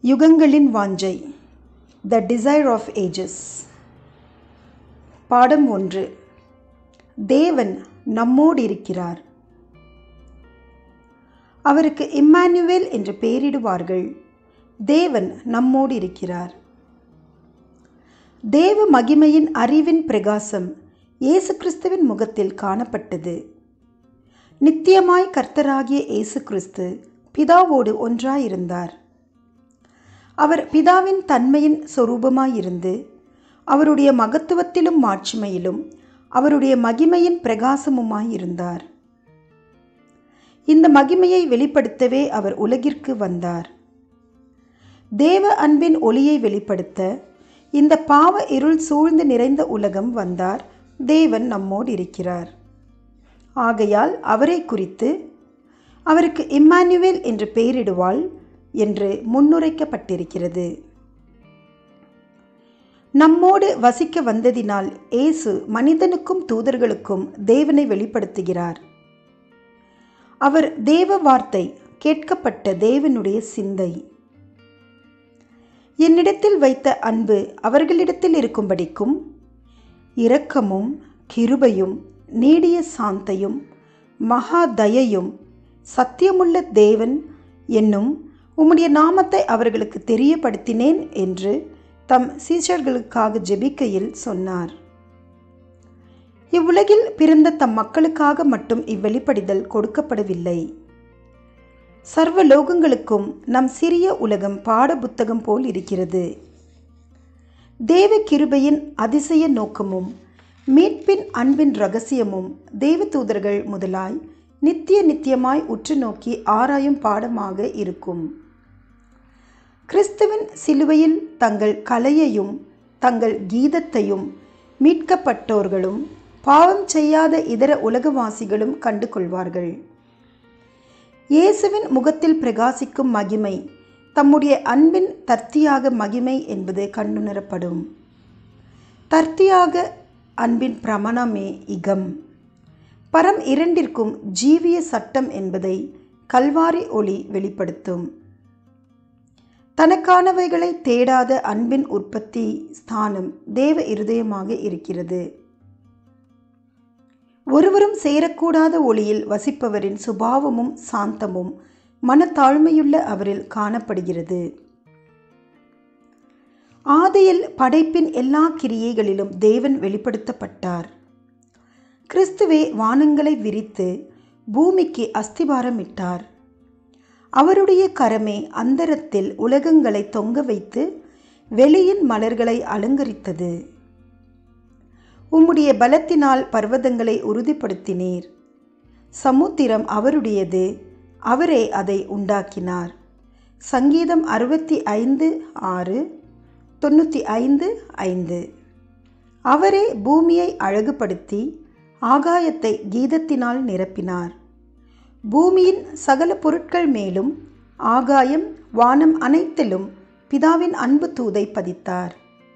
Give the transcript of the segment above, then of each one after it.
யுகங்களின் வாஞ்சை த desire of ages பாடம் ஒன்று தேவன் நம்மோடு இருக்கிறார் அவருக்கு இம்மானுவேல் என்று பெயரிடுவார்கள் தேவன் நம்மோடு இருக்கிறார் தேவ மகிமையின் அறிவின் பிரகாசம் இயேசு கிறிஸ்துவின் முகத்தில் காணப்பட்டது நித்தியமாய் கர்த்தராகிய இயேசு கிறிஸ்து பிதாவோடு ஒன்றாயிருந்தார் அவர் பிதாவின் தன்மையின் சொரூபமாயிருந்து அவருடைய மகத்துவத்திலும் மாட்சிமையிலும் அவருடைய மகிமையின் பிரகாசமுமாயிருந்தார் இந்த மகிமையை வெளிப்படுத்தவே அவர் உலகிற்கு வந்தார் தேவ அன்பின் ஒளியை வெளிப்படுத்த இந்த பாவ இருள் சூழ்ந்து நிறைந்த உலகம் வந்தார் தேவன் நம்மோடு இருக்கிறார் ஆகையால் அவரை குறித்து அவருக்கு இம்மானுவேல் என்று பெயரிடுவாள் என்று முன்னுரைக்கப்பட்டிருக்கிறது நம்மோடு வசிக்க வந்ததினால் இயேசு மனிதனுக்கும் தூதர்களுக்கும் தேவனை வெளிப்படுத்துகிறார் அவர் தேவ வார்த்தை கேட்கப்பட்ட தேவனுடைய சிந்தை என்னிடத்தில் வைத்த அன்பு அவர்களிடத்தில் இருக்கும்படிக்கும் இரக்கமும் கிருபையும் நீடிய சாந்தையும் மகா தயையும் சத்தியமுள்ள தேவன் என்னும் உம்முடைய நாமத்தை அவர்களுக்கு தெரியப்படுத்தினேன் என்று தம் சீஷர்களுக்காக ஜெபிக்கையில் சொன்னார் இவ்வுலகில் பிறந்த தம் மக்களுக்காக மட்டும் இவ்வெளிப்படிதல் கொடுக்கப்படவில்லை சர்வ லோகங்களுக்கும் நம் சிறிய உலகம் பாட புத்தகம் போல் இருக்கிறது தேவ கிருபையின் அதிசய நோக்கமும் மீட்பின் அன்பின் ரகசியமும் தேவதூதர்கள் முதலாய் நித்திய நித்தியமாய் உற்று நோக்கி ஆராயும் பாடமாக இருக்கும் கிறிஸ்துவின் சிலுவையில் தங்கள் கலையையும் தங்கள் கீதத்தையும் மீட்கப்பட்டோர்களும் பாவம் செய்யாத இதர உலகவாசிகளும் கண்டு கொள்வார்கள் இயேசுவின் முகத்தில் பிரகாசிக்கும் மகிமை தம்முடைய அன்பின் தர்த்தியாக மகிமை என்பது கண்டுணரப்படும் தர்த்தியாக அன்பின் பிரமணமே இகம் பரம் இரண்டிற்கும் ஜீவிய சட்டம் என்பதை கல்வாரி ஒளி வெளிப்படுத்தும் தனக்கானவைகளை தேடாத அன்பின் உற்பத்தி ஸ்தானம் தேவ இருதயமாக இருக்கிறது ஒருவரும் சேரக்கூடாத ஒளியில் வசிப்பவரின் சுபாவமும் சாந்தமும் மனத்தாழ்மையுள்ள அவரில் காணப்படுகிறது ஆதியில் படைப்பின் எல்லா கிரியைகளிலும் தேவன் வெளிப்படுத்தப்பட்டார் கிறிஸ்துவே வானங்களை விரித்து பூமிக்கு அஸ்திபாரமிட்டார் அவருடைய கரமே அந்தரத்தில் உலகங்களை தொங்க வைத்து வெளியின் மலர்களை அலங்கரித்தது உம்முடைய பலத்தினால் பர்வதங்களை உறுதிப்படுத்தினீர் சமுத்திரம் அவருடையது அவரே அதை உண்டாக்கினார் சங்கீதம் அறுபத்தி ஐந்து ஆறு தொண்ணூற்றி ஐந்து ஐந்து அவரே பூமியை அழகுபடுத்தி ஆகாயத்தை கீதத்தினால் நிரப்பினார் பூமியின் சகல பொருட்கள் மேலும் ஆகாயம் வானம் அனைத்திலும் பிதாவின் அன்பு தூதை பதித்தார்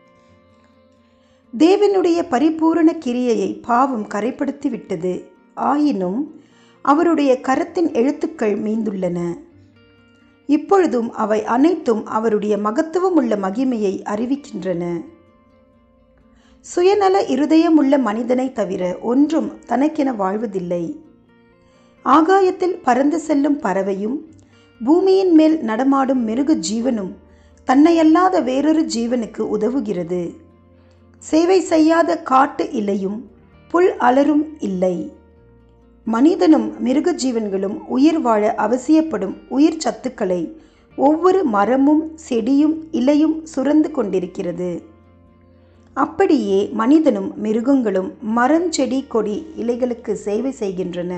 தேவனுடைய பரிபூரண கிரியையை பாவம் கரைப்படுத்தி விட்டது ஆயினும் அவருடைய கரத்தின் எழுத்துக்கள் மீந்துள்ளன இப்பொழுதும் அவை அனைத்தும் அவருடைய மகத்துவம் உள்ள மகிமையை அறிவிக்கின்றன சுயநல இருதயமுள்ள மனிதனை தவிர ஒன்றும் தனக்கென வாழ்வதில்லை ஆகாயத்தில் பறந்து செல்லும் பறவையும் பூமியின் மேல் நடமாடும் மிருக ஜீவனும் தன்னையல்லாத வேறொரு ஜீவனுக்கு உதவுகிறது சேவை செய்யாத காட்டு இலையும் புல் அலரும் இல்லை மனிதனும் மிருக ஜீவன்களும் உயிர் வாழ அவசியப்படும் உயிர் சத்துக்களை ஒவ்வொரு மரமும் செடியும் இலையும் சுரந்து கொண்டிருக்கிறது அப்படியே மனிதனும் மிருகங்களும் மரஞ்செடி கொடி இலைகளுக்கு சேவை செய்கின்றன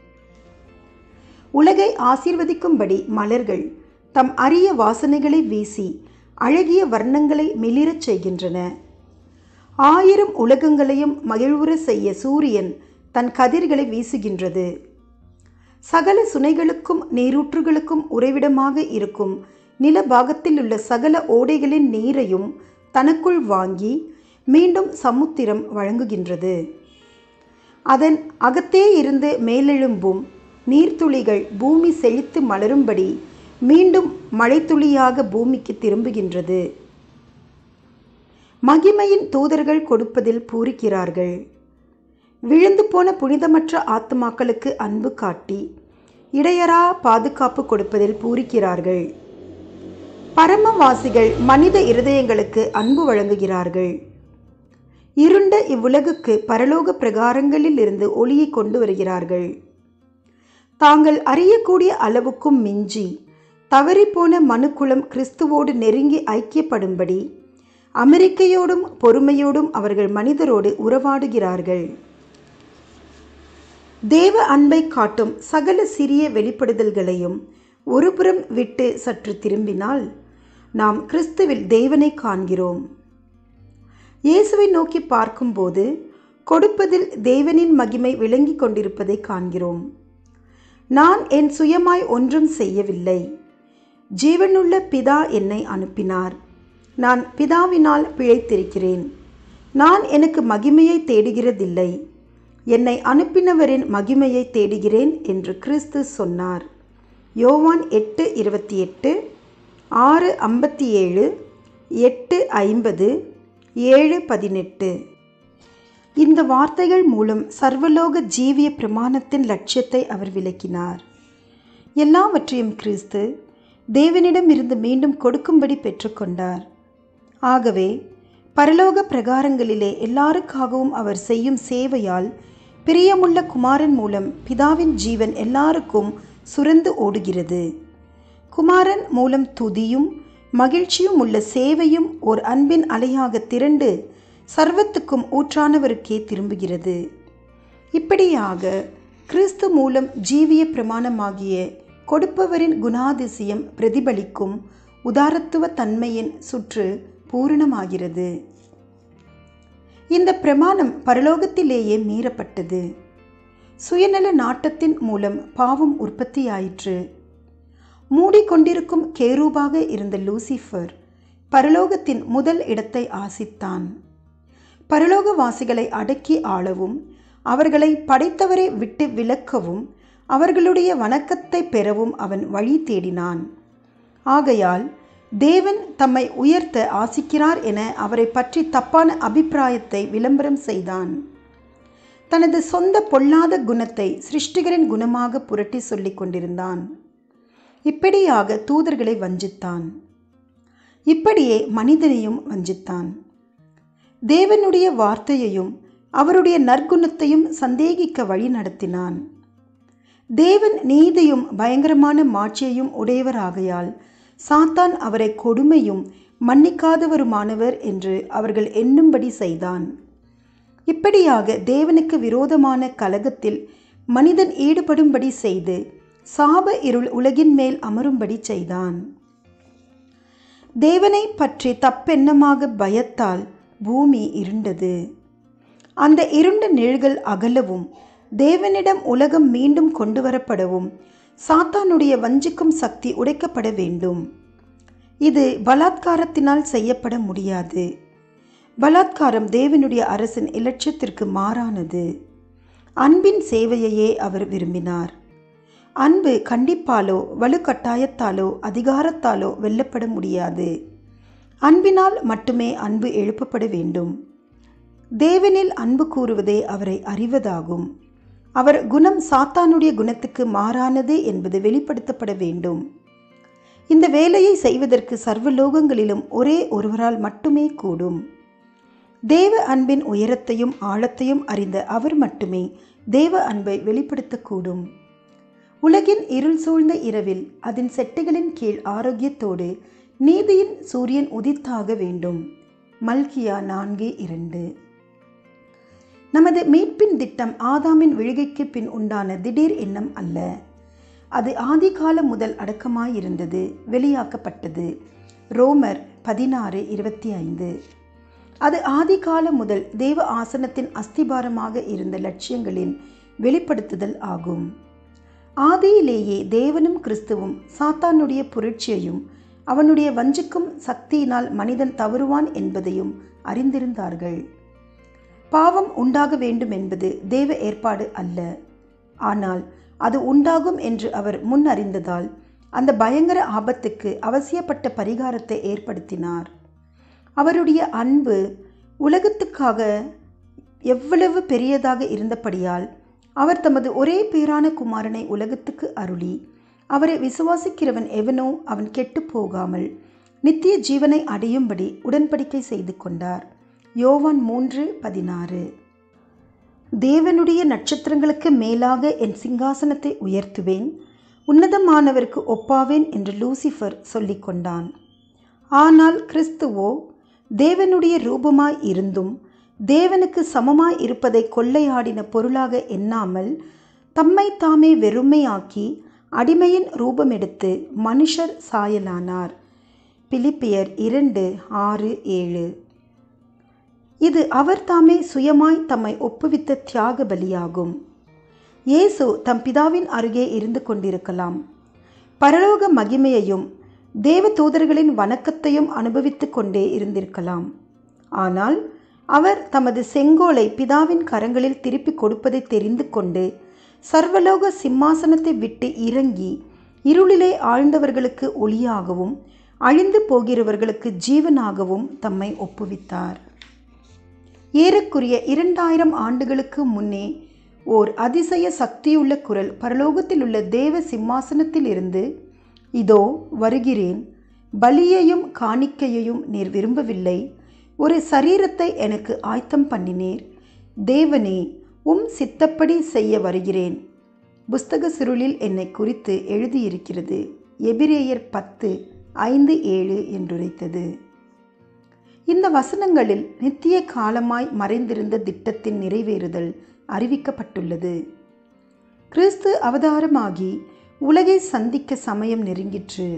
உலகை ஆசீர்வதிக்கும்படி மலர்கள் தம் அரிய வாசனைகளை வீசி அழகிய வர்ணங்களை மிளிரச் செய்கின்றன ஆயிரம் உலகங்களையும் மகிழ்வுற செய்ய சூரியன் தன் கதிர்களை வீசுகின்றது சகல சுனைகளுக்கும் நீரூற்றுகளுக்கும் உறைவிடமாக இருக்கும் நிலபாகத்தில் உள்ள சகல ஓடைகளின் நீரையும் தனக்குள் வாங்கி மீண்டும் சமுத்திரம் வழங்குகின்றது அதன் அகத்தே இருந்து மேலெழும்பும் நீர்த்துளிகள் பூமி செழித்து மலரும்படி மீண்டும் மழைத்துளியாக பூமிக்கு திரும்புகின்றது மகிமையின் தூதர்கள் கொடுப்பதில் பூரிக்கிறார்கள் விழுந்து போன புனிதமற்ற ஆத்துமாக்களுக்கு அன்பு காட்டி இடையரா பாதுகாப்பு கொடுப்பதில் பூரிக்கிறார்கள் பரமவாசிகள் மனித இருதயங்களுக்கு அன்பு வழங்குகிறார்கள் இருண்ட இவ்வுலகுக்கு பரலோக பிரகாரங்களில் இருந்து ஒளியை கொண்டு வருகிறார்கள் தாங்கள் அறியக்கூடிய அளவுக்கும் மிஞ்சி தவறிப்போன மனுக்குலம் கிறிஸ்துவோடு நெருங்கி ஐக்கியப்படும்படி அமெரிக்கையோடும் பொறுமையோடும் அவர்கள் மனிதரோடு உறவாடுகிறார்கள் தேவ அன்பை காட்டும் சகல சிறிய வெளிப்படுதல்களையும் ஒருபுறம் விட்டு சற்று திரும்பினால் நாம் கிறிஸ்துவில் தேவனை காண்கிறோம் இயேசுவை நோக்கி பார்க்கும்போது கொடுப்பதில் தேவனின் மகிமை விளங்கி கொண்டிருப்பதை காண்கிறோம் நான் என் சுயமாய் ஒன்றும் செய்யவில்லை ஜீவனுள்ள பிதா என்னை அனுப்பினார் நான் பிதாவினால் பிழைத்திருக்கிறேன் நான் எனக்கு மகிமையை தேடுகிறதில்லை என்னை அனுப்பினவரின் மகிமையை தேடுகிறேன் என்று கிறிஸ்து சொன்னார் யோவான் எட்டு இருபத்தி எட்டு ஆறு ஐம்பத்தி ஏழு எட்டு ஐம்பது ஏழு பதினெட்டு இந்த வார்த்தைகள் மூலம் சர்வலோக ஜீவிய பிரமாணத்தின் லட்சியத்தை அவர் விளக்கினார் எல்லாவற்றையும் கிறிஸ்து தேவனிடம் இருந்து மீண்டும் கொடுக்கும்படி பெற்றுக்கொண்டார் ஆகவே பரலோக பிரகாரங்களிலே எல்லாருக்காகவும் அவர் செய்யும் சேவையால் பிரியமுள்ள குமாரன் மூலம் பிதாவின் ஜீவன் எல்லாருக்கும் சுரந்து ஓடுகிறது குமாரன் மூலம் துதியும் மகிழ்ச்சியும் உள்ள சேவையும் ஓர் அன்பின் அலையாக திரண்டு சர்வத்துக்கும் ஊற்றானவருக்கே திரும்புகிறது இப்படியாக கிறிஸ்து மூலம் ஜீவிய பிரமாணமாகிய கொடுப்பவரின் குணாதிசயம் பிரதிபலிக்கும் உதாரத்துவ தன்மையின் சுற்று பூரணமாகிறது இந்த பிரமாணம் பரலோகத்திலேயே மீறப்பட்டது சுயநல நாட்டத்தின் மூலம் பாவம் உற்பத்தியாயிற்று மூடிக்கொண்டிருக்கும் கேரூபாக இருந்த லூசிஃபர் பரலோகத்தின் முதல் இடத்தை ஆசித்தான் பரலோகவாசிகளை அடக்கி ஆளவும் அவர்களை படைத்தவரை விட்டு விலக்கவும் அவர்களுடைய வணக்கத்தை பெறவும் அவன் வழி தேடினான் ஆகையால் தேவன் தம்மை உயர்த்த ஆசிக்கிறார் என அவரை பற்றி தப்பான அபிப்பிராயத்தை விளம்பரம் செய்தான் தனது சொந்த பொல்லாத குணத்தை சிருஷ்டிகரின் குணமாக புரட்டி சொல்லிக் கொண்டிருந்தான் இப்படியாக தூதர்களை வஞ்சித்தான் இப்படியே மனிதனையும் வஞ்சித்தான் தேவனுடைய வார்த்தையையும் அவருடைய நற்குணத்தையும் சந்தேகிக்க வழி நடத்தினான் தேவன் நீதியும் பயங்கரமான மாட்சியையும் உடையவராகையால் சாத்தான் அவரை கொடுமையும் மன்னிக்காதவருமானவர் என்று அவர்கள் எண்ணும்படி செய்தான் இப்படியாக தேவனுக்கு விரோதமான கலகத்தில் மனிதன் ஈடுபடும்படி செய்து சாப இருள் உலகின் மேல் அமரும்படி செய்தான் தேவனை பற்றி தப்பெண்ணமாக பயத்தால் பூமி இருண்டது அந்த இருண்ட நிழல்கள் அகலவும் தேவனிடம் உலகம் மீண்டும் கொண்டு வரப்படவும் சாத்தானுடைய வஞ்சிக்கும் சக்தி உடைக்கப்பட வேண்டும் இது பலாத்காரத்தினால் செய்யப்பட முடியாது பலாத்காரம் தேவனுடைய அரசின் இலட்சியத்திற்கு மாறானது அன்பின் சேவையையே அவர் விரும்பினார் அன்பு கண்டிப்பாலோ வலுக்கட்டாயத்தாலோ அதிகாரத்தாலோ வெல்லப்பட முடியாது அன்பினால் மட்டுமே அன்பு எழுப்பப்பட வேண்டும் தேவனில் அன்பு கூறுவதே அவரை அறிவதாகும் அவர் குணம் சாத்தானுடைய குணத்துக்கு மாறானது என்பது வெளிப்படுத்தப்பட வேண்டும் இந்த வேலையை செய்வதற்கு சர்வலோகங்களிலும் ஒரே ஒருவரால் மட்டுமே கூடும் தேவ அன்பின் உயரத்தையும் ஆழத்தையும் அறிந்த அவர் மட்டுமே தேவ அன்பை வெளிப்படுத்தக்கூடும் உலகின் இருள் சூழ்ந்த இரவில் அதன் செட்டைகளின் கீழ் ஆரோக்கியத்தோடு நீதியின் சூரியன் உதித்தாக வேண்டும் மல்கியா நான்கு இரண்டு நமது மீட்பின் திட்டம் ஆதாமின் விழுகைக்கு பின் உண்டான திடீர் எண்ணம் அல்ல அது ஆதிகாலம் முதல் அடக்கமாயிருந்தது வெளியாக்கப்பட்டது ரோமர் பதினாறு இருபத்தி ஐந்து அது ஆதிகாலம் முதல் தேவ ஆசனத்தின் அஸ்திபாரமாக இருந்த லட்சியங்களின் வெளிப்படுத்துதல் ஆகும் ஆதியிலேயே தேவனும் கிறிஸ்துவும் சாத்தானுடைய புரட்சியையும் அவனுடைய வஞ்சிக்கும் சக்தியினால் மனிதன் தவறுவான் என்பதையும் அறிந்திருந்தார்கள் பாவம் உண்டாக வேண்டும் என்பது தேவ ஏற்பாடு அல்ல ஆனால் அது உண்டாகும் என்று அவர் முன் அறிந்ததால் அந்த பயங்கர ஆபத்துக்கு அவசியப்பட்ட பரிகாரத்தை ஏற்படுத்தினார் அவருடைய அன்பு உலகத்துக்காக எவ்வளவு பெரியதாக இருந்தபடியால் அவர் தமது ஒரே பேரான குமாரனை உலகத்துக்கு அருளி அவரை விசுவாசிக்கிறவன் எவனோ அவன் கெட்டு போகாமல் நித்திய ஜீவனை அடையும்படி உடன்படிக்கை செய்து கொண்டார் யோவான் மூன்று பதினாறு தேவனுடைய நட்சத்திரங்களுக்கு மேலாக என் சிங்காசனத்தை உயர்த்துவேன் உன்னதமானவருக்கு ஒப்பாவேன் என்று லூசிஃபர் சொல்லிக் கொண்டான் ஆனால் கிறிஸ்துவோ தேவனுடைய ரூபமாய் இருந்தும் தேவனுக்கு சமமாய் இருப்பதை கொள்ளையாடின பொருளாக எண்ணாமல் தம்மை தாமே வெறுமையாக்கி அடிமையின் ரூபமெடுத்து மனுஷர் சாயலானார் பிலிப்பியர் இரண்டு ஆறு ஏழு இது அவர் தாமே சுயமாய் தம்மை ஒப்புவித்த தியாக பலியாகும் இயேசு தம் பிதாவின் அருகே இருந்து கொண்டிருக்கலாம் பரலோக மகிமையையும் தேவ தூதர்களின் வணக்கத்தையும் அனுபவித்து கொண்டே இருந்திருக்கலாம் ஆனால் அவர் தமது செங்கோலை பிதாவின் கரங்களில் திருப்பி கொடுப்பதை தெரிந்து கொண்டு சர்வலோக சிம்மாசனத்தை விட்டு இறங்கி இருளிலே ஆழ்ந்தவர்களுக்கு ஒளியாகவும் அழிந்து போகிறவர்களுக்கு ஜீவனாகவும் தம்மை ஒப்புவித்தார் ஏறக்குறைய இரண்டாயிரம் ஆண்டுகளுக்கு முன்னே ஓர் அதிசய சக்தியுள்ள குரல் பரலோகத்தில் உள்ள தேவ சிம்மாசனத்தில் இருந்து இதோ வருகிறேன் பலியையும் காணிக்கையையும் நீர் விரும்பவில்லை ஒரு சரீரத்தை எனக்கு ஆயத்தம் பண்ணினீர் தேவனே உம் சித்தப்படி செய்ய வருகிறேன் புஸ்தக சுருளில் என்னை குறித்து எழுதியிருக்கிறது எபிரேயர் பத்து ஐந்து ஏழு என்றுரைத்தது இந்த வசனங்களில் நித்திய காலமாய் மறைந்திருந்த திட்டத்தின் நிறைவேறுதல் அறிவிக்கப்பட்டுள்ளது கிறிஸ்து அவதாரமாகி உலகை சந்திக்க சமயம் நெருங்கிற்று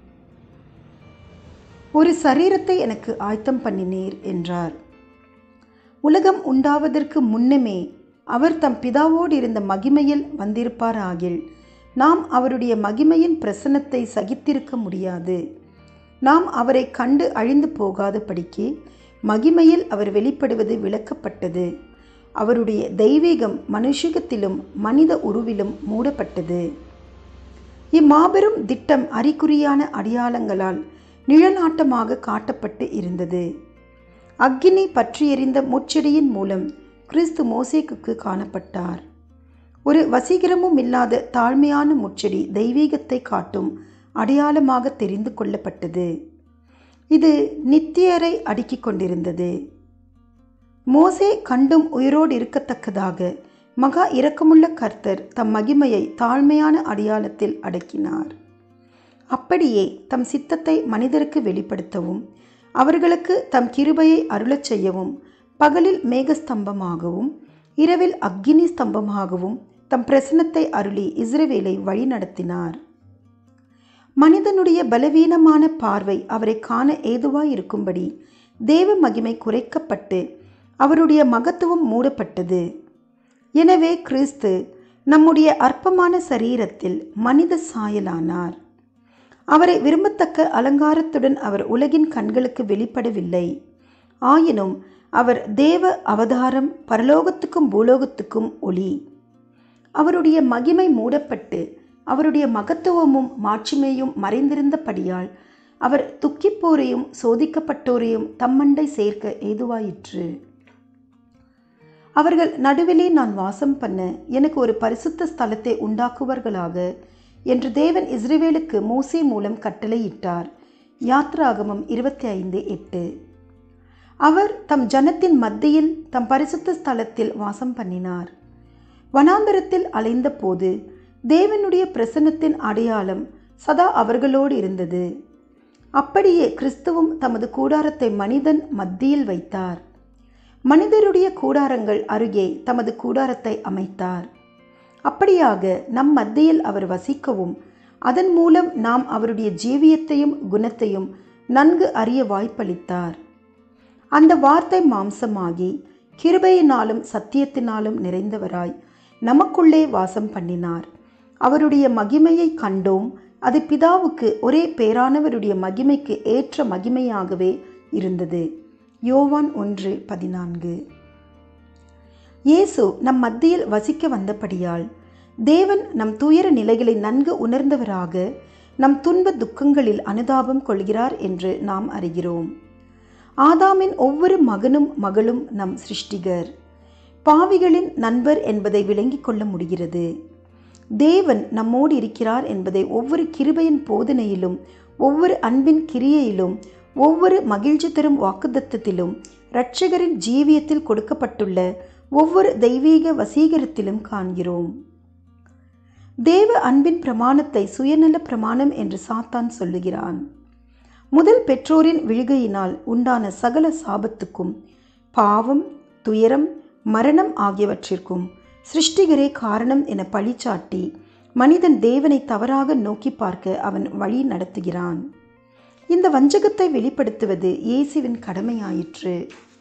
ஒரு சரீரத்தை எனக்கு ஆயத்தம் பண்ணினீர் என்றார் உலகம் உண்டாவதற்கு முன்னமே அவர் தம் பிதாவோடு இருந்த மகிமையில் வந்திருப்பாராகில் நாம் அவருடைய மகிமையின் பிரசனத்தை சகித்திருக்க முடியாது நாம் அவரை கண்டு அழிந்து போகாதபடிக்கு மகிமையில் அவர் வெளிப்படுவது விளக்கப்பட்டது அவருடைய தெய்வீகம் மனுஷகத்திலும் மனித உருவிலும் மூடப்பட்டது இம்மாபெரும் திட்டம் அறிகுறியான அடையாளங்களால் நிழலாட்டமாக காட்டப்பட்டு இருந்தது அக்கினி பற்றி எறிந்த முச்செடியின் மூலம் கிறிஸ்து மோசேக்குக்கு காணப்பட்டார் ஒரு வசீகரமும் இல்லாத தாழ்மையான முச்செடி தெய்வீகத்தை காட்டும் அடையாளமாக தெரிந்து கொள்ளப்பட்டது இது நித்தியரை அடுக்கிக் கொண்டிருந்தது மோசே கண்டும் உயிரோடு இருக்கத்தக்கதாக மகா இரக்கமுள்ள கர்த்தர் தம் மகிமையை தாழ்மையான அடையாளத்தில் அடக்கினார் அப்படியே தம் சித்தத்தை மனிதருக்கு வெளிப்படுத்தவும் அவர்களுக்கு தம் கிருபையை அருளச் செய்யவும் பகலில் மேகஸ்தம்பமாகவும் இரவில் அக்கினி ஸ்தம்பமாகவும் தம் பிரசனத்தை அருளி இஸ்ரவேலை வழிநடத்தினார் மனிதனுடைய பலவீனமான பார்வை அவரை காண ஏதுவாய் இருக்கும்படி தேவ மகிமை குறைக்கப்பட்டு அவருடைய மகத்துவம் மூடப்பட்டது எனவே கிறிஸ்து நம்முடைய அற்பமான சரீரத்தில் மனித சாயலானார் அவரை விரும்பத்தக்க அலங்காரத்துடன் அவர் உலகின் கண்களுக்கு வெளிப்படவில்லை ஆயினும் அவர் தேவ அவதாரம் பரலோகத்துக்கும் பூலோகத்துக்கும் ஒளி அவருடைய மகிமை மூடப்பட்டு அவருடைய மகத்துவமும் மாட்சிமையும் மறைந்திருந்தபடியால் அவர் துக்கிப்போரையும் சோதிக்கப்பட்டோரையும் தம்மண்டை சேர்க்க ஏதுவாயிற்று அவர்கள் நடுவிலே நான் வாசம் பண்ண எனக்கு ஒரு பரிசுத்த ஸ்தலத்தை உண்டாக்குவார்களாக என்று தேவன் இஸ்ரேவேலுக்கு மோசே மூலம் கட்டளையிட்டார் யாத்ராகமம் இருபத்தி ஐந்து எட்டு அவர் தம் ஜனத்தின் மத்தியில் தம் பரிசுத்த ஸ்தலத்தில் வாசம் பண்ணினார் வனாந்தரத்தில் அலைந்த போது தேவனுடைய பிரசன்னத்தின் அடையாளம் சதா அவர்களோடு இருந்தது அப்படியே கிறிஸ்துவும் தமது கூடாரத்தை மனிதன் மத்தியில் வைத்தார் மனிதருடைய கூடாரங்கள் அருகே தமது கூடாரத்தை அமைத்தார் அப்படியாக நம் மத்தியில் அவர் வசிக்கவும் அதன் மூலம் நாம் அவருடைய ஜீவியத்தையும் குணத்தையும் நன்கு அறிய வாய்ப்பளித்தார் அந்த வார்த்தை மாம்சமாகி கிருபையினாலும் சத்தியத்தினாலும் நிறைந்தவராய் நமக்குள்ளே வாசம் பண்ணினார் அவருடைய மகிமையை கண்டோம் அது பிதாவுக்கு ஒரே பேரானவருடைய மகிமைக்கு ஏற்ற மகிமையாகவே இருந்தது யோவான் ஒன்று பதினான்கு இயேசு நம் மத்தியில் வசிக்க வந்தபடியால் தேவன் நம் துயர நிலைகளை நன்கு உணர்ந்தவராக நம் துன்ப துக்கங்களில் அனுதாபம் கொள்கிறார் என்று நாம் அறிகிறோம் ஆதாமின் ஒவ்வொரு மகனும் மகளும் நம் சிருஷ்டிகர் பாவிகளின் நண்பர் என்பதை விளங்கிக் கொள்ள முடிகிறது தேவன் நம்மோடு இருக்கிறார் என்பதை ஒவ்வொரு கிருபையின் போதனையிலும் ஒவ்வொரு அன்பின் கிரியையிலும் ஒவ்வொரு மகிழ்ச்சி தரும் வாக்குத்தத்திலும் இரட்சகரின் ஜீவியத்தில் கொடுக்கப்பட்டுள்ள ஒவ்வொரு தெய்வீக வசீகரத்திலும் காண்கிறோம் தேவ அன்பின் பிரமாணத்தை சுயநல பிரமாணம் என்று சாத்தான் சொல்லுகிறான் முதல் பெற்றோரின் விழுகையினால் உண்டான சகல சாபத்துக்கும் பாவம் துயரம் மரணம் ஆகியவற்றிற்கும் சிருஷ்டிகரே காரணம் என பழிச்சாட்டி மனிதன் தேவனை தவறாக நோக்கி பார்க்க அவன் வழி நடத்துகிறான் இந்த வஞ்சகத்தை வெளிப்படுத்துவது இயேசுவின் கடமையாயிற்று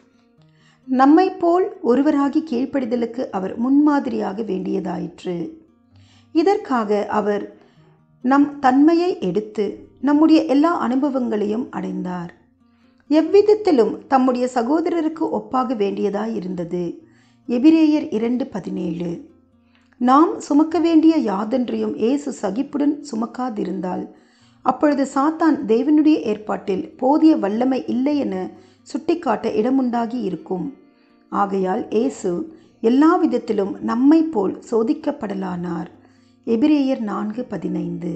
நம்மை போல் ஒருவராகி கீழ்ப்படிதலுக்கு அவர் முன்மாதிரியாக வேண்டியதாயிற்று இதற்காக அவர் நம் தன்மையை எடுத்து நம்முடைய எல்லா அனுபவங்களையும் அடைந்தார் எவ்விதத்திலும் தம்முடைய சகோதரருக்கு ஒப்பாக வேண்டியதாய் இருந்தது எபிரேயர் இரண்டு பதினேழு நாம் சுமக்க வேண்டிய யாதொன்றையும் இயேசு சகிப்புடன் சுமக்காதிருந்தால் அப்பொழுது சாத்தான் தேவனுடைய ஏற்பாட்டில் போதிய வல்லமை இல்லை என சுட்டிக்காட்ட இடமுண்டாகி இருக்கும் ஆகையால் இயேசு எல்லா விதத்திலும் நம்மை போல் சோதிக்கப்படலானார் எபிரேயர் நான்கு பதினைந்து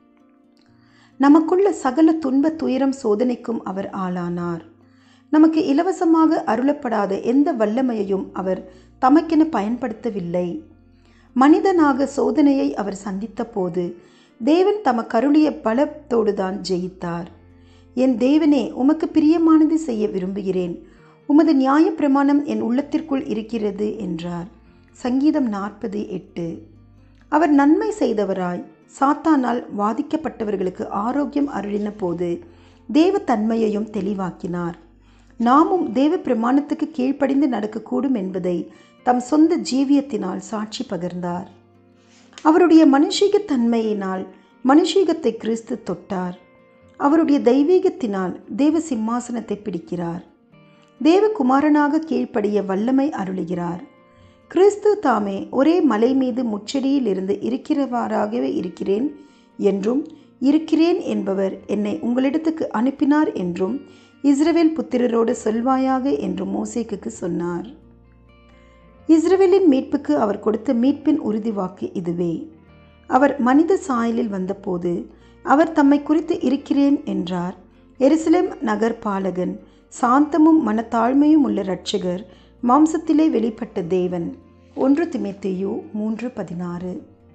நமக்குள்ள சகல துன்ப துயரம் சோதனைக்கும் அவர் ஆளானார் நமக்கு இலவசமாக அருளப்படாத எந்த வல்லமையையும் அவர் தமக்கென பயன்படுத்தவில்லை மனிதனாக சோதனையை அவர் சந்தித்த போது தேவன் தமக்கருளிய பலத்தோடுதான் ஜெயித்தார் என் தேவனே உமக்கு பிரியமானது செய்ய விரும்புகிறேன் உமது நியாய பிரமாணம் என் உள்ளத்திற்குள் இருக்கிறது என்றார் சங்கீதம் நாற்பது எட்டு அவர் நன்மை செய்தவராய் சாத்தானால் வாதிக்கப்பட்டவர்களுக்கு ஆரோக்கியம் அருளின போது தேவ தன்மையையும் தெளிவாக்கினார் நாமும் தேவ பிரமாணத்துக்கு கீழ்ப்படிந்து நடக்கக்கூடும் என்பதை தம் சொந்த ஜீவியத்தினால் சாட்சி பகர்ந்தார் அவருடைய மனுஷீக தன்மையினால் மனுஷீகத்தை கிறிஸ்து தொட்டார் அவருடைய தெய்வீகத்தினால் தேவ சிம்மாசனத்தை பிடிக்கிறார் தேவகுமாரனாக கீழ்ப்படிய வல்லமை அருளுகிறார் கிறிஸ்து தாமே ஒரே மலை மீது முச்செடியில் இருந்து இருக்கிறவாறாகவே இருக்கிறேன் என்றும் இருக்கிறேன் என்பவர் என்னை உங்களிடத்துக்கு அனுப்பினார் என்றும் இஸ்ரவேல் புத்திரரோடு சொல்வாயாக என்று மோசேக்கு சொன்னார் இஸ்ரவேலின் மீட்புக்கு அவர் கொடுத்த மீட்பின் உறுதிவாக்கு இதுவே அவர் மனித சாயலில் வந்தபோது அவர் தம்மை குறித்து இருக்கிறேன் என்றார் எருசலேம் நகர் பாலகன் சாந்தமும் மனத்தாழ்மையும் உள்ள இரட்சகர் மாம்சத்திலே வெளிப்பட்ட தேவன் ஒன்று திமேத்தேயு மூன்று பதினாறு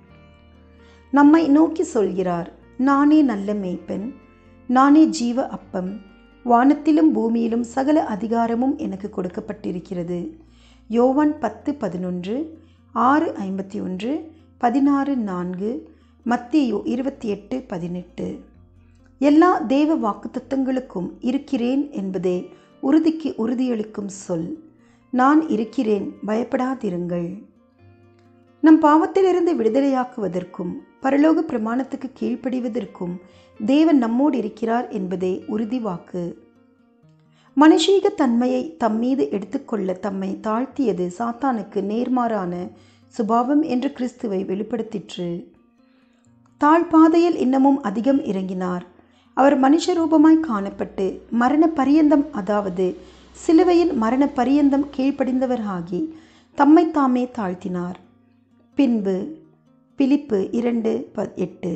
நம்மை நோக்கி சொல்கிறார் நானே நல்ல மேய்ப்பன் நானே ஜீவ அப்பம் வானத்திலும் பூமியிலும் சகல அதிகாரமும் எனக்கு கொடுக்கப்பட்டிருக்கிறது யோவான் பத்து பதினொன்று ஆறு ஐம்பத்தி ஒன்று பதினாறு நான்கு மத்தியோ இருபத்தி எட்டு பதினெட்டு எல்லா தேவ வாக்குத்தத்தங்களுக்கும் இருக்கிறேன் என்பதே உறுதிக்கு உறுதியளிக்கும் சொல் நான் இருக்கிறேன் பயப்படாதிருங்கள் நம் பாவத்திலிருந்து விடுதலையாக்குவதற்கும் பரலோக பிரமாணத்துக்கு கீழ்ப்படிவதற்கும் தேவன் நம்மோடு இருக்கிறார் என்பதே உறுதி வாக்கு மனுஷீக தன்மையை தம் மீது எடுத்துக்கொள்ள தம்மை தாழ்த்தியது சாத்தானுக்கு நேர்மாறான சுபாவம் என்று கிறிஸ்துவை வெளிப்படுத்திற்று தாழ்பாதையில் இன்னமும் அதிகம் இறங்கினார் அவர் மனுஷ ரூபமாய் காணப்பட்டு மரண பரியந்தம் அதாவது சிலுவையின் மரண பரியந்தம் கீழ்ப்படிந்தவர் ஆகி தம்மை தாமே தாழ்த்தினார் பின்பு பிலிப்பு இரண்டு ப எட்டு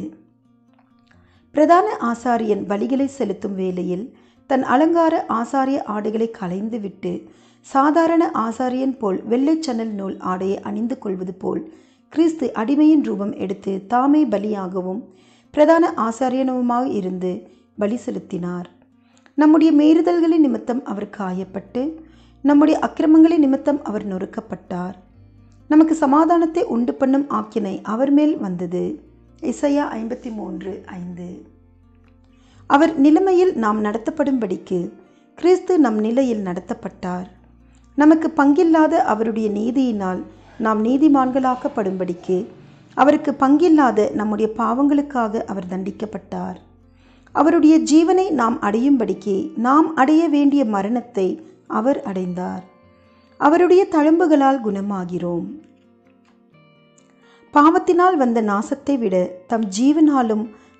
பிரதான ஆசாரியன் பலிகளை செலுத்தும் வேளையில் தன் அலங்கார ஆசாரிய ஆடைகளை களைந்துவிட்டு சாதாரண ஆசாரியன் போல் வெள்ளைச்சணல் நூல் ஆடையை அணிந்து கொள்வது போல் கிறிஸ்து அடிமையின் ரூபம் எடுத்து தாமே பலியாகவும் பிரதான ஆசாரியனுமாக இருந்து பலி செலுத்தினார் நம்முடைய மீறுதல்களின் நிமித்தம் அவர் காயப்பட்டு நம்முடைய அக்கிரமங்களின் நிமித்தம் அவர் நொறுக்கப்பட்டார் நமக்கு சமாதானத்தை உண்டு பண்ணும் ஆக்கினை அவர் மேல் வந்தது இசையா ஐம்பத்தி மூன்று ஐந்து அவர் நிலைமையில் நாம் நடத்தப்படும்படிக்கு கிறிஸ்து நம் நிலையில் நடத்தப்பட்டார் நமக்கு பங்கில்லாத அவருடைய நீதியினால் நாம் நீதிமான்களாக்கப்படும்படிக்கு அவருக்கு பங்கில்லாத நம்முடைய பாவங்களுக்காக அவர் தண்டிக்கப்பட்டார் அவருடைய ஜீவனை நாம் அடையும்படிக்கு நாம் அடைய வேண்டிய மரணத்தை அவர் அடைந்தார் அவருடைய தழும்புகளால் குணமாகிறோம் பாவத்தினால் வந்த நாசத்தை விட தம் ஜீவனாலும்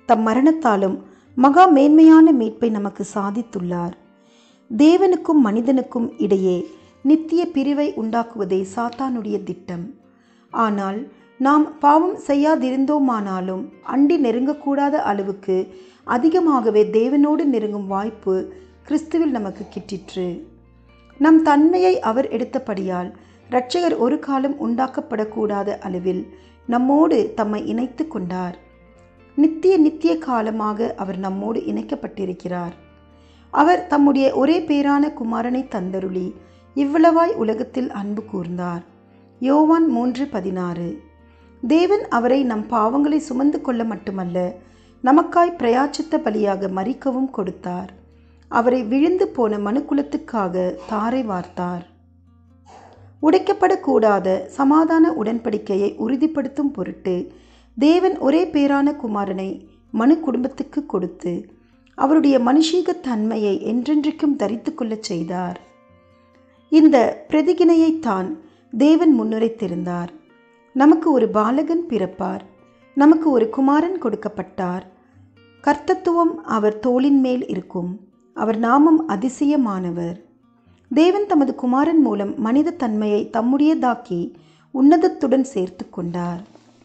தம் மரணத்தாலும் மகா மேன்மையான மீட்பை நமக்கு சாதித்துள்ளார் தேவனுக்கும் மனிதனுக்கும் இடையே நித்திய பிரிவை உண்டாக்குவதே சாத்தானுடைய திட்டம் ஆனால் நாம் பாவம் செய்யாதிருந்தோமானாலும் அண்டி நெருங்கக்கூடாத அளவுக்கு அதிகமாகவே தேவனோடு நெருங்கும் வாய்ப்பு கிறிஸ்துவில் நமக்கு கிட்டிற்று நம் தன்மையை அவர் எடுத்தபடியால் இரட்சகர் ஒரு காலம் உண்டாக்கப்படக்கூடாத அளவில் நம்மோடு தம்மை இணைத்து கொண்டார் நித்திய நித்திய காலமாக அவர் நம்மோடு இணைக்கப்பட்டிருக்கிறார் அவர் தம்முடைய ஒரே பேரான குமாரனை தந்தருளி இவ்வளவாய் உலகத்தில் அன்பு கூர்ந்தார் யோவான் மூன்று பதினாறு தேவன் அவரை நம் பாவங்களை சுமந்து கொள்ள மட்டுமல்ல நமக்காய் பிரயாச்சித்த பலியாக மறிக்கவும் கொடுத்தார் அவரை விழுந்து போன மனுக்குலத்துக்காக தாரை வார்த்தார் உடைக்கப்படக்கூடாத சமாதான உடன்படிக்கையை உறுதிப்படுத்தும் பொருட்டு தேவன் ஒரே பேரான குமாரனை மனு குடும்பத்துக்கு கொடுத்து அவருடைய மனுஷீக தன்மையை என்றென்றைக்கும் தரித்து கொள்ளச் செய்தார் இந்த பிரதிகினையைத்தான் தேவன் முன்னுரைத்திருந்தார் நமக்கு ஒரு பாலகன் பிறப்பார் நமக்கு ஒரு குமாரன் கொடுக்கப்பட்டார் கர்த்தத்துவம் அவர் தோளின் மேல் இருக்கும் அவர் நாமம் அதிசயமானவர் தேவன் தமது குமாரன் மூலம் மனித தன்மையை தம்முடையதாக்கி உன்னதத்துடன் சேர்த்து கொண்டார்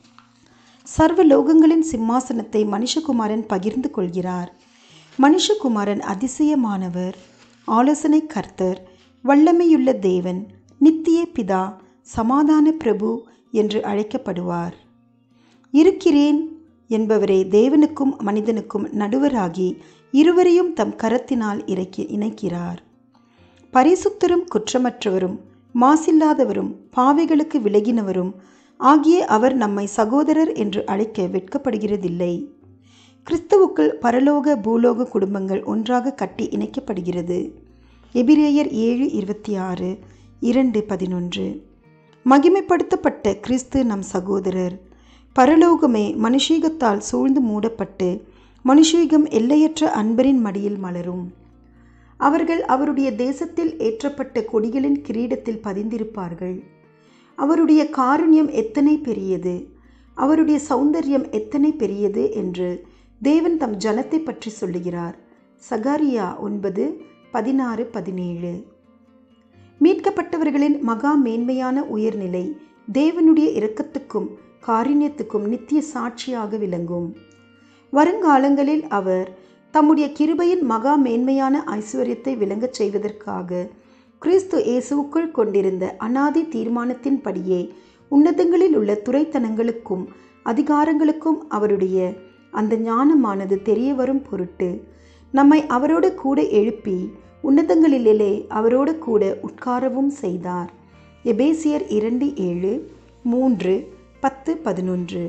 சர்வ லோகங்களின் சிம்மாசனத்தை மனுஷகுமாரன் பகிர்ந்து கொள்கிறார் மனுஷகுமாரன் அதிசயமானவர் ஆலோசனை கர்த்தர் வல்லமையுள்ள தேவன் நித்திய பிதா சமாதான பிரபு என்று அழைக்கப்படுவார் இருக்கிறேன் என்பவரே தேவனுக்கும் மனிதனுக்கும் நடுவராகி இருவரையும் தம் கரத்தினால் இறக்கி இணைக்கிறார் பரிசுத்தரும் குற்றமற்றவரும் மாசில்லாதவரும் பாவைகளுக்கு விலகினவரும் ஆகிய அவர் நம்மை சகோதரர் என்று அழைக்க வெட்கப்படுகிறதில்லை கிறிஸ்துவுக்குள் பரலோக பூலோக குடும்பங்கள் ஒன்றாக கட்டி இணைக்கப்படுகிறது எபிரேயர் ஏழு இருபத்தி ஆறு இரண்டு பதினொன்று மகிமைப்படுத்தப்பட்ட கிறிஸ்து நம் சகோதரர் பரலோகமே மனுஷீகத்தால் சூழ்ந்து மூடப்பட்டு மனுஷீகம் எல்லையற்ற அன்பரின் மடியில் மலரும் அவர்கள் அவருடைய தேசத்தில் ஏற்றப்பட்ட கொடிகளின் கிரீடத்தில் பதிந்திருப்பார்கள் அவருடைய காருண்யம் எத்தனை பெரியது அவருடைய சௌந்தரியம் எத்தனை பெரியது என்று தேவன் தம் ஜனத்தை பற்றி சொல்லுகிறார் சகாரியா ஒன்பது பதினாறு பதினேழு மீட்கப்பட்டவர்களின் மகா மேன்மையான உயர்நிலை தேவனுடைய இரக்கத்துக்கும் காருண்யத்துக்கும் நித்திய சாட்சியாக விளங்கும் வருங்காலங்களில் அவர் தம்முடைய கிருபையின் மகா மேன்மையான ஐஸ்வர்யத்தை விளங்கச் செய்வதற்காக கிறிஸ்து இயேசுவுக்குள் கொண்டிருந்த அனாதி தீர்மானத்தின்படியே உன்னதங்களில் உள்ள துறைத்தனங்களுக்கும் அதிகாரங்களுக்கும் அவருடைய அந்த ஞானமானது தெரிய வரும் பொருட்டு நம்மை அவரோடு கூட எழுப்பி உன்னதங்களிலே அவரோடு கூட உட்காரவும் செய்தார் எபேசியர் இரண்டு ஏழு மூன்று பத்து பதினொன்று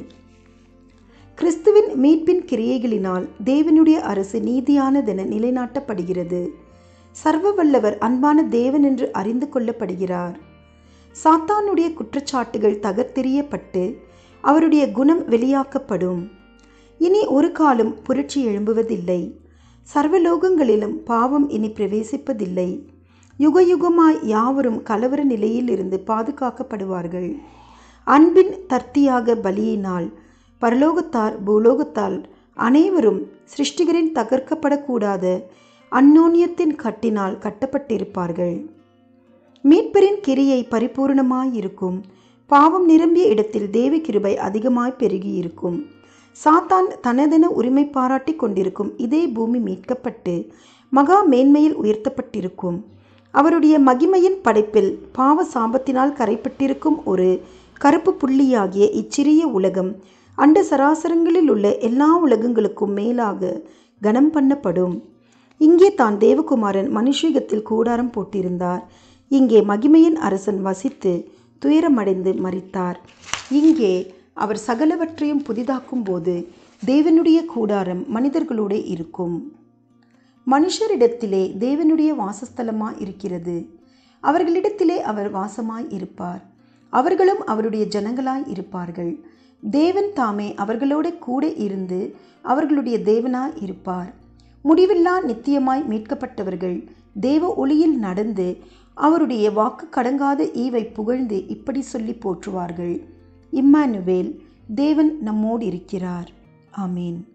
கிறிஸ்துவின் மீட்பின் கிரியைகளினால் தேவனுடைய அரசு நீதியானதென நிலைநாட்டப்படுகிறது சர்வ வல்லவர் அன்பான தேவன் என்று அறிந்து கொள்ளப்படுகிறார் சாத்தானுடைய குற்றச்சாட்டுகள் தகர்த்தெறியப்பட்டு அவருடைய குணம் வெளியாக்கப்படும் இனி ஒரு காலம் புரட்சி எழும்புவதில்லை சர்வலோகங்களிலும் பாவம் இனி பிரவேசிப்பதில்லை யுக யுகமாய் யாவரும் கலவர நிலையில் இருந்து பாதுகாக்கப்படுவார்கள் அன்பின் தர்த்தியாக பலியினால் பரலோகத்தார் பூலோகத்தால் அனைவரும் சிருஷ்டிகரின் தகர்க்கப்படக்கூடாத அந்யோன்யத்தின் கட்டினால் கட்டப்பட்டிருப்பார்கள் மீட்பரின் கிரியை பரிபூர்ணமாயிருக்கும் பாவம் நிரம்பிய இடத்தில் தேவி கிருபை அதிகமாய் பெருகியிருக்கும் சாத்தான் தனதென உரிமை பாராட்டி கொண்டிருக்கும் இதே பூமி மீட்கப்பட்டு மகா மேன்மையில் உயர்த்தப்பட்டிருக்கும் அவருடைய மகிமையின் படைப்பில் பாவ சாபத்தினால் கரைப்பட்டிருக்கும் ஒரு கருப்பு புள்ளியாகிய இச்சிறிய உலகம் அண்ட சராசரங்களில் உள்ள எல்லா உலகங்களுக்கும் மேலாக கனம் பண்ணப்படும் இங்கே தான் தேவகுமாரன் மனுஷீகத்தில் கூடாரம் போட்டிருந்தார் இங்கே மகிமையின் அரசன் வசித்து துயரமடைந்து மறித்தார் இங்கே அவர் சகலவற்றையும் புதிதாக்கும் போது தேவனுடைய கூடாரம் மனிதர்களோடு இருக்கும் மனுஷரிடத்திலே தேவனுடைய வாசஸ்தலமாய் இருக்கிறது அவர்களிடத்திலே அவர் வாசமாய் இருப்பார் அவர்களும் அவருடைய ஜனங்களாய் இருப்பார்கள் தேவன் தாமே அவர்களோடு கூட இருந்து அவர்களுடைய தேவனாய் இருப்பார் முடிவில்லா நித்தியமாய் மீட்கப்பட்டவர்கள் தேவ ஒளியில் நடந்து அவருடைய வாக்கு கடங்காத ஈவை புகழ்ந்து இப்படி சொல்லி போற்றுவார்கள் இம்மானுவேல் தேவன் நம்மோடு இருக்கிறார் ஆமீன்